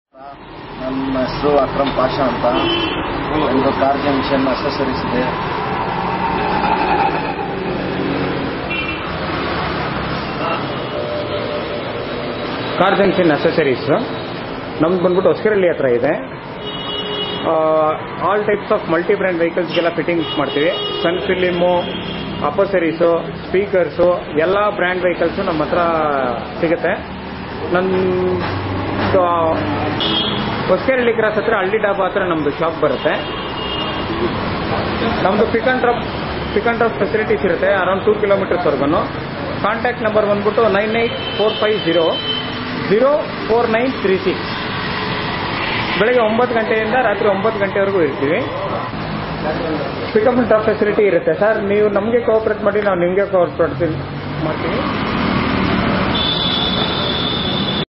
ನಮ್ಮ ಹೆಸರು ಅಕ್ರಮ್ ಪಾಷಾ ಅಂತ ಒಂದು ಕಾರ್ ಜಂಕ್ಷನ್ ಅಸೆಸರೀಸ್ ಇದೆ ಕಾರ್ ಜಂಕ್ಷನ್ ಅಸೆಸರೀಸ್ ನಮ್ದು ಬಂದ್ಬಿಟ್ಟು ಹೊಸಕೆರಳ್ಳಿ ಹತ್ರ ಇದೆ all types of multi brand ವೆಹಿಕಲ್ಸ್ಗೆಲ್ಲ ಫಿಟ್ಟಿಂಗ್ಸ್ ಮಾಡ್ತೀವಿ ಸನ್ ಫಿಲಿಮು ಅಪೋಸರೀಸು ಸ್ಪೀಕರ್ಸು ಎಲ್ಲ ಬ್ರ್ಯಾಂಡ್ ವೆಹಿಕಲ್ಸು ನಮ್ಮ ಹತ್ರ ಸಿಗುತ್ತೆ ನಂದು ಹೊಸಕೆರಳ್ಳಿ ಕ್ರಾಸ್ ಹತ್ರ ಹಳ್ಳಿ ಡಾಬಾ ಹತ್ರ ನಮ್ಮದು ಶಾಪ್ ಬರುತ್ತೆ ನಮ್ಮದು pick and drop pick and drop facilities ಇರುತ್ತೆ ಅರೌಂಡ್ ಟೂ ಕಿಲೋಮೀಟರ್ಸ್ವರೆಗೂ ಕಾಂಟ್ಯಾಕ್ಟ್ ನಂಬರ್ ಬಂದ್ಬಿಟ್ಟು nine eight four five zero zero four nine three six ಬೆಳಗ್ಗೆ ಒಂಬತ್ತು ಗಂಟೆಯಿಂದ ರಾತ್ರಿ ಒಂಬತ್ತು ಗಂಟೆವರೆಗೂ ಇರ್ತೀವಿ ಪಿಕಪ್ ಅಂಡ್ ಡ್ರಾಪ್ ಫೆಸಿಲಿಟಿ ಇರುತ್ತೆ ಸರ್ ನೀವು ನಮಗೆ ಕೋಆಪರೇಟ್ ಮಾಡಿ ನಾವು ನಿಮಗೆ ಕೋಆಪರೇಟ್ ಮಾಡ್ತೀವಿ